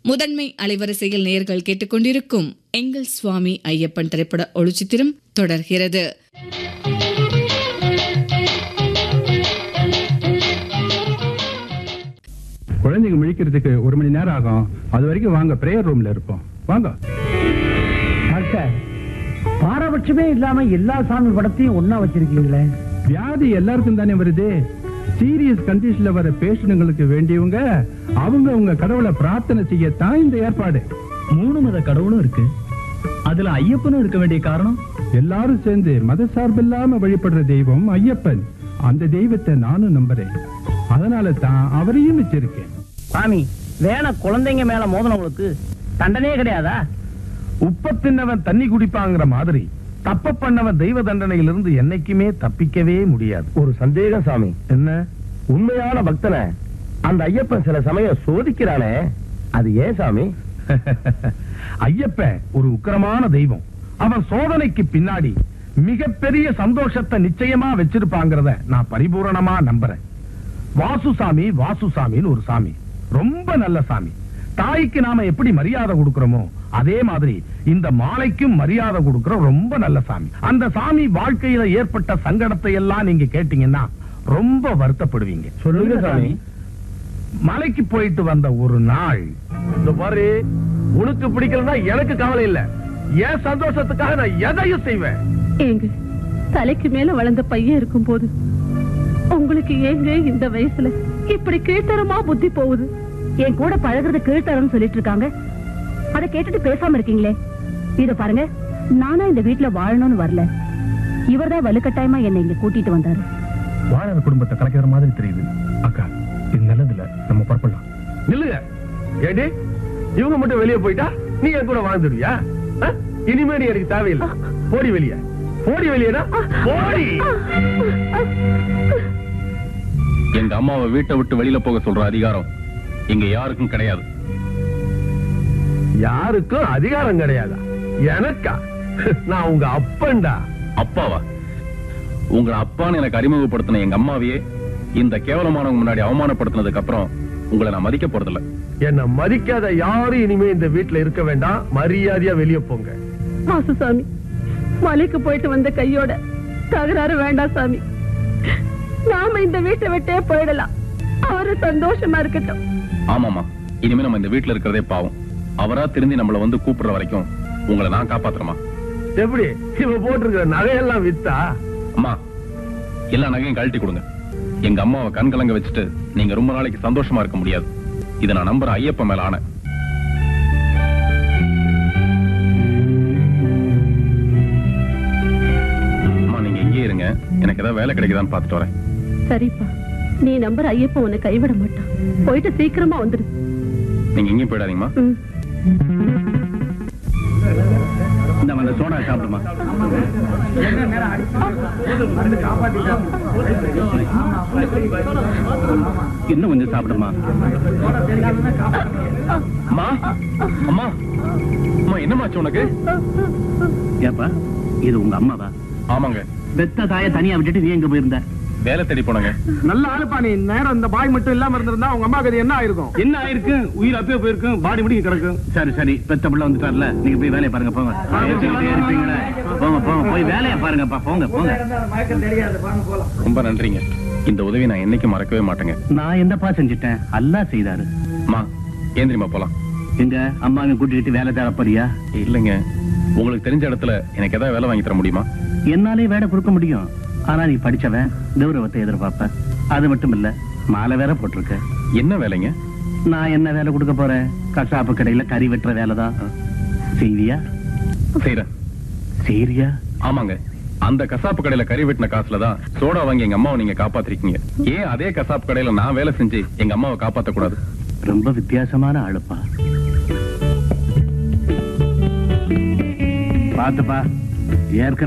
முதன்மை அலைவரிசையில் நேர்கள் கேட்டுக்கொண்டிருக்கும் எங்கள் சுவாமி ஐயப்பன் திரைப்பட ஒளிச்சித்திரம் தொடர்கிறது குழந்தைங்க முழிக்கிறதுக்கு ஒரு மணி நேரம் ஆகும் அது வரைக்கும் வாங்க பிரேயர் ரூம்ல இருப்போம் வாங்க டாக்டர் பாரபட்சமே இல்லாம எல்லா சாமி படத்தையும் ஒண்ணா வச்சிருக்கீங்களே வியாதி எல்லாருக்கும் தானே வருது சீரியஸ் கண்டிஷன்ல வர பேஷண்ட்களுக்கு வேண்டியவங்க அவங்க உங்க கடவுளை பிரார்த்தனை செய்யத்தான் இந்த ஏற்பாடு மூணு மத கடவுளும் இருக்கு அதுல ஐயப்பனும் இருக்க வேண்டிய காரணம் எல்லாரும் சேர்ந்து மத சார்பில்லாம வழிபடுற தெய்வம் ஐயப்பன் அந்த தெய்வத்தை நானும் நம்புறேன் அதனால தான் அவரையும் வச்சிருக்கேன் சாமி வேண குழந்தைங்க மேல மோதனவங்களுக்கு தண்டனையே கிடையாதா உப்ப தின்னவன் தண்ணி குடிப்பாங்கிற மாதிரி தப்ப பண்ணவன் தெய்வ தண்டனையிலிருந்து என்னைக்குமே தப்பிக்கவே முடியாது ஒரு சந்தேகம் சாமி என்ன உண்மையான பக்தனை அந்த ஐயப்பன் சில சமயம் சோதிக்கிறானே அது ஏன் சாமி ஐயப்பன் ஒரு உக்கிரமான தெய்வம் அவன் சோதனைக்கு பின்னாடி மிகப்பெரிய சந்தோஷத்தை நிச்சயமா வச்சிருப்பாங்கிறத நான் பரிபூரணமா நம்புறேன் வாசுசாமி வாசுசாமின்னு ஒரு சாமி ரொம்ப நல்ல சாமி தாய்க்கு நாம எப்படி மரியாதை கொடுக்கிறோமோ அதே மாதிரி இந்த மாலைக்கும் மரியாதை கொடுக்கிற ரொம்ப நல்ல சாமி அந்த சாமி வாழ்க்கையில ஏற்பட்ட சங்கடத்தை எல்லாம் நீங்க கேட்டீங்கன்னா ரொம்ப வருத்தப்படுவீங்க சொல்லுங்க சாமி மலைக்கு போயிட்டு வந்த ஒரு நாள் இந்த பாரு உனக்கு பிடிக்கலன்னா எனக்கு கவலை இல்ல என் சந்தோஷத்துக்காக நான் எதையும் செய்வேன் ஏங்க தலைக்கு மேல வளர்ந்த பையன் இருக்கும்போது உங்களுக்கு ஏங்க இந்த வயசுல இப்படி கீழ்த்தரமா புத்தி போகுது என் கூட பழகுறது கீழ்த்தரம் சொல்லிட்டு இருக்காங்க அதை கேட்டுட்டு பேசாம இருக்கீங்களே இத பாருங்க நானா இந்த வீட்ல வாழணும்னு வரல இவர்தான் வலுக்கட்டாயமா என்னை இங்க கூட்டிட்டு வந்தாரு வாழற குடும்பத்தை கலைக்கிற மாதிரி தெரியுது அக்கா இது நல்லதில்ல நம்ம புறப்படலாம் நில்லுங்க ஏடி இவங்க மட்டும் வெளியே போயிட்டா நீ என் கூட வாழ்ந்துடுவியா ஆ? இனிமே நீ எனக்கு தேவையில்லை போடி வெளியே போடி வெளியேடா போடி எங்க அம்மாவை வீட்டை விட்டு வெளியில போக சொல்ற அதிகாரம் இங்க யாருக்கும் கிடையாது யாருக்கும் அதிகாரம் கிடையாதா எனக்கா நான் உங்க அப்பன்டா அப்பாவா உங்களை அப்பான்னு எனக்கு அறிமுகப்படுத்தின எங்க அம்மாவையே இந்த கேவலமானவங்க முன்னாடி அவமானப்படுத்தினதுக்கு அப்புறம் உங்களை நான் மதிக்க போறதில்ல என்ன மதிக்காத யாரும் இனிமே இந்த வீட்டுல இருக்க வேண்டாம் மரியாதையா வெளியே போங்க வாசுசாமி மலைக்கு போயிட்டு வந்த கையோட தகராறு வேண்டாம் சாமி நாம இந்த வீட்டை விட்டே போயிடலாம் அவரு சந்தோஷமா இருக்கட்டும் ஆமாமா இனிமே நம்ம இந்த வீட்டுல இருக்கிறதே பாவம் அவரா திருந்தி நம்மள வந்து கூப்பிடுற வரைக்கும் உங்களை நான் காப்பாத்துறேமா எப்படி இவ போட்டிருக்கிற நகையெல்லாம் வித்தா அம்மா எல்லா நகையும் கழட்டி கொடுங்க எங்க அம்மாவை கண் கலங்க வச்சுட்டு நீங்க ரொம்ப நாளைக்கு சந்தோஷமா இருக்க முடியாது இதை நான் நம்புற ஐயப்ப மேல ஆன அம்மா நீங்க இங்கே இருங்க எனக்கு ஏதாவது வேலை கிடைக்குதான்னு பார்த்துட்டு வரேன் சரிப்பா நீ நம்பர் ஐயப்ப உன்னை கைவிட மாட்டான் போயிட்டு சீக்கிரமா வந்துரு நீங்க எங்கேயும் போயிடாதீங்கம்மா ம். இந்த அந்த சோடா சாப்பிடுமா இன்னும் கொஞ்சம் சாப்பிடுமா அம்மா அம்மா அம்மா என்னமாச்சு உனக்கு ஏப்பா இது உங்க அம்மாவா ஆமாங்க பெத்த தாய தனியா விட்டுட்டு நீ எங்க போயிருந்த வேலை தேடி போனங்க நல்ல ஆளுப்பா நீ நேரம் இந்த பாய் மட்டும் இல்லாம இருந்திருந்தா உங்க அம்மா கதை என்ன ஆயிருக்கும் என்ன ஆயிருக்கு உயிர் அப்பயே போயிருக்கும் பாடி முடிக்க கிடக்கும் சரி சரி பெத்த பிள்ளை வந்துட்டார்ல நீங்க போய் வேலையை பாருங்க போங்க யோசிச்சுக்கிட்டே இருப்பீங்களே. போங்க போங்க போய் வேலையை பாருங்கப்பா போங்க போங்க ரொம்ப நன்றிங்க இந்த உதவி நான் என்னைக்கும் மறக்கவே மாட்டேங்க நான் என்னப்பா செஞ்சுட்டேன் அல்லாஹ் செய்தாரு அம்மா ஏந்திரிமா போலாம் எங்க அம்மாவை கூட்டிட்டு வேலை தேட போறியா இல்லைங்க உங்களுக்கு தெரிஞ்ச இடத்துல எனக்கு ஏதாவது வேலை வாங்கி தர முடியுமா என்னாலே வேலை கொடுக்க முடியும் ஆனா நீ படிச்சவன் கௌரவத்தை எதிர்பார்ப்ப அது மட்டும் இல்ல மாலை வேற போட்டிருக்க என்ன வேலைங்க நான் என்ன வேலை கொடுக்க போறேன் கசாப்பு கடையில கறி வெட்டுற வேலை தான் செய்வியா செய்யறேன் சரியா ஆமாங்க அந்த கசாப்பு கடையில கறி வெட்டின காசுல தான் சோடா வாங்கி எங்க அம்மாவை நீங்க காப்பாத்திருக்கீங்க ஏன் அதே கசாப்பு கடையில நான் வேலை செஞ்சு எங்க அம்மாவை காப்பாத்த கூடாது ரொம்ப வித்தியாசமான ஆளுப்பா பாத்துப்பா ஏற்கனவே